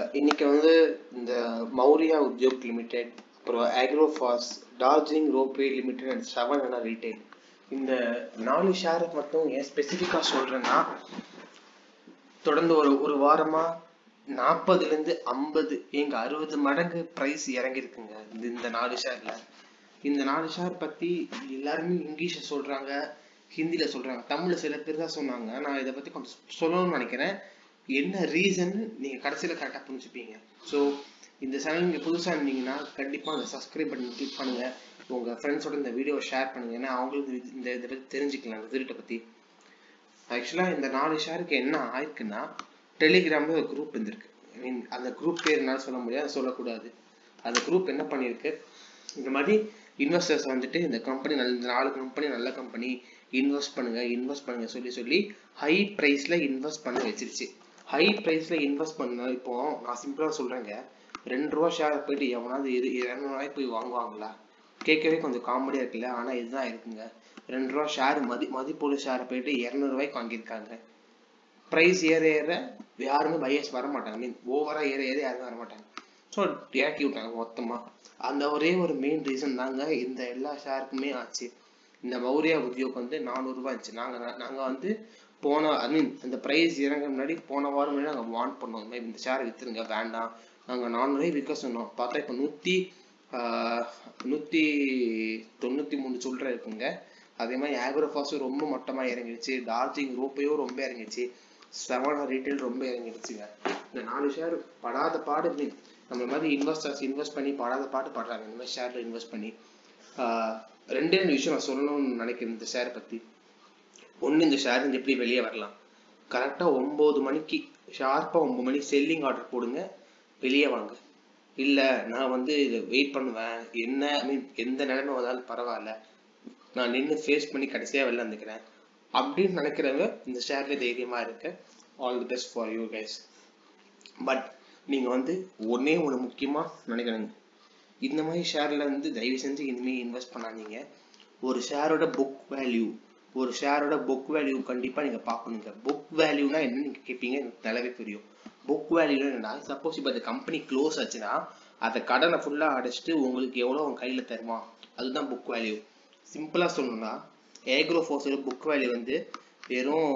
இன்னைக்கு வந்து இந்த மௌரியா உத்யோக் லிமிடெட் அப்புறம் Agrophos Darjeeling ropeway limited and seven and retail இந்த நாலு ஷேரை மட்டும் ஏன் ஸ்பெசிஃபிக்காக சொல்கிறேன்னா தொடர்ந்து ஒரு ஒரு வாரமாக நாற்பதுலேருந்து ஐம்பது எங்க அறுபது மடங்கு ப்ரைஸ் இறங்கியிருக்குங்க இந்த இந்த நாலு ஷேர்ல இந்த நாலு ஷேர் பற்றி எல்லாருமே இங்கிலீஷில் சொல்கிறாங்க ஹிந்தியில் சொல்கிறாங்க தமிழில் சில பேர் தான் சொன்னாங்க நான் இதை பற்றி கொஞ்சம் சொல்லணும்னு நினைக்கிறேன் என்ன ரீசன் நீங்கள் கடைசியில் கரெக்டாக புரிஞ்சுப்பீங்க ஸோ இந்த சேனல் நீங்கள் புதுசாக இருந்தீங்கன்னா கண்டிப்பாக அந்த சப்ஸ்கிரைப் பட்டன் கிளிக் பண்ணுங்கள் உங்கள் ஃப்ரெண்ட்ஸோட இந்த வீடியோவை ஷேர் பண்ணுங்க ஏன்னா அவங்களுக்கு இது- இந்த இதை பற்றி தெரிஞ்சுக்கலாம் இந்த திருட்டை பற்றி ஆக்சுவலாக இந்த நாலு ஷேருக்கு என்ன ஆயிருக்குன்னா டெலிகிராமில் ஒரு குரூப் இருந்திருக்கு ஐ மீன் அந்த குரூப் பேர் என்னால் சொல்ல முடியாது சொல்லக்கூடாது அந்த குரூப் என்ன பண்ணியிருக்கு இந்த மாதிரி இன்வெஸ்டர்ஸ் வந்துட்டு இந்த கம்பெனி நல்ல இந்த நாலு கம்பெனி நல்ல கம்பெனி இன்வெஸ்ட் பண்ணுங்க இன்வெஸ்ட் பண்ணுங்க சொல்லி சொல்லி ஹை ப்ரைஸ்ல இன்வெஸ்ட் பண்ண வச்சிருச்சு ஹை ப்ரைஸ்ல இன்வெஸ்ட் பண்ண இப்போ நான் சிம்பிளா சொல்றேங்க ரெண்டு ரூபா ஷேர் போயிட்டு எவனாவது இரு இரநூறுவாய்க்கு போய் வாங்குவாங்களா கேட்கவே கொஞ்சம் காமெடியா இருக்குல்ல ஆனா இதுதான் இருக்குங்க ரெண்டு ரூபா ஷேர் மதி மதிப்புள்ள ஷேரை போயிட்டு இரநூறுவாய்க்கு வாங்கியிருக்காங்க ப்ரைஸ் ஏற ஏற யாருமே பையர்ஸ் வர மாட்டாங்க மீன் ஓவரா ஏற ஏற யாருமே வர மாட்டாங்க ஸோ இறக்கி விட்டாங்க மொத்தமா அந்த ஒரே ஒரு மெயின் ரீசன் தாங்க இந்த எல்லா ஷேருக்குமே ஆச்சு இந்த மௌரியா உத்தியோக் வந்து நானூறுரூவா இருந்துச்சு நாங்க நாங்க வந்து போன ஐ மீன் இந்த ப்ரைஸ் இறங்க முன்னாடி போன வாரம் முன்னாடி நாங்கள் வார்ன் பண்ணோம் இந்த மாதிரி இந்த ஷேரை வித்துருங்க வேண்டாம் நாங்கள் நானூறுரூவாய் விற்க சொன்னோம் பார்த்தா இப்போ நூற்றி நூற்றி தொண்ணூற்றி மூணு சொல்ற இருக்குங்க அதே மாதிரி ஆக்ரோஃபாஸும் ரொம்ப மட்டமாக இறங்கிடுச்சு டார்ஜிங் ரோப்பையோ ரொம்ப இறங்கிடுச்சு செவன் ரீட்டைல் ரொம்ப இறங்கிடுச்சுங்க இந்த நாலு ஷேர் படாத பாடு மீன் நம்ம மாதிரி இன்வெஸ்டர்ஸ் இன்வெஸ்ட் பண்ணி படாத பாடு படுறாங்க இந்த மாதிரி ஷேர்ல இன்வெஸ்ட் பண்ணி ஆஹ் ரெண்டே ரெண்டு விஷயம் நான் சொல்லணும்னு நினைக்கிறேன் இந்த ஷேரை பற்றி ஒன்று இந்த ஷேர் இருந்து எப்படி வெளியே வரலாம் கரெக்டாக ஒம்பது மணிக்கு ஷார்ப்பாக ஒம்பது மணிக்கு செல்லிங் ஆர்டர் போடுங்க வெளியே வாங்க இல்லை நான் வந்து இதை வெயிட் பண்ணுவேன் என்ன ஐ மீன் எந்த நிலைமை வந்தாலும் பரவாயில்ல நான் நின்று ஃபேஸ் பண்ணி கடைசியாக வெளில வந்துக்கிறேன் அப்படின்னு நினைக்கிறவங்க இந்த ஷேர்ல தைரியமாக இருக்க all the best for you guys but நீங்கள் வந்து ஒன்றே ஒன்று முக்கியமாக நினைக்கணுங்க இந்த மாதிரி ஷேர்ல வந்து தயவு செஞ்சு இனிமேல் இன்வெஸ்ட் பண்ணாதீங்க ஒரு ஷேரோட புக் வேல்யூ ஒரு ஷேரோட புக் வேல்யூ கண்டிப்பாக நீங்கள் பார்க்கணுங்க புக் வேல்யூனா என்ன நீங்கள் கேட்பீங்க எனக்கு நல்லாவே புரியும் புக் வேல்யூ என்னன்னா சப்போஸ் இப்போ அந்த கம்பெனி க்ளோஸ் ஆச்சுன்னா அந்த கடனை ஃபுல்லாக அடைச்சிட்டு உங்களுக்கு எவ்வளோ உங்க கையில் தருவான் அதுதான் புக் வேல்யூ சிம்பிளாக சொல்லணும்னா ஏக்ரோ ஃபோர்ஸோட புக் வேல்யூ வந்து வெறும்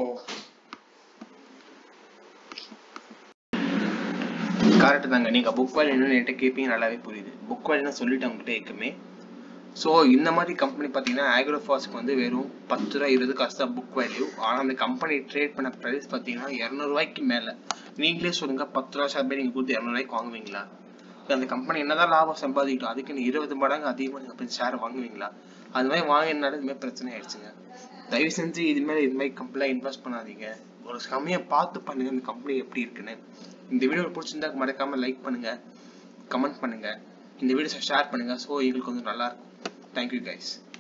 கரெக்ட் தாங்க நீங்கள் புக் வேல்யூ என்கிட்ட கேட்பீங்க நல்லாவே புரியுது புக் வேல்யூனா சொல்லிட்டு அவங்ககிட்ட இருக்குமே ஸோ இந்த மாதிரி கம்பெனி பார்த்தீங்கன்னா ஆக்ரோஃபாஸ்க்கு வந்து வெறும் பத்து ரூபா இருபது காசு தான் புக் வேல்யூ ஆனால் அந்த கம்பெனி ட்ரேட் பண்ண ப்ரைஸ் பார்த்தீங்கன்னா இரநூறுவாய்க்கு மேலே நீங்களே சொல்லுங்க பத்து ரூபா ஷேர் நீங்கள் கொடுத்து இரநூறுவாய்க்கு வாங்குவீங்களா இப்ப அந்த கம்பெனி என்னதான் லாபம் சம்பாதிக்கிட்டோம் அதுக்கு நீ இருபது மடங்கு அதிகமாக நீங்கள் போய் ஷேர் வாங்குவீங்களா அது மாதிரி வாங்கினாலும் இது மாதிரி பிரச்சனை ஆயிடுச்சுங்க தயவு செஞ்சு இது மாதிரி இது மாதிரி கம்பெனிலாம் இன்வெஸ்ட் பண்ணாதீங்க ஒரு கம்மியாக பார்த்து பண்ணுங்க இந்த கம்பெனி எப்படி இருக்குன்னு இந்த வீடியோ பிடிச்சிருந்தா மறக்காம லைக் பண்ணுங்க கமெண்ட் பண்ணுங்க இந்த வீடியோ ஷேர் பண்ணுங்க ஸோ எங்களுக்கு கொஞ்சம் நல்லா இருக்கும் தேங்க்யூ கைஸ்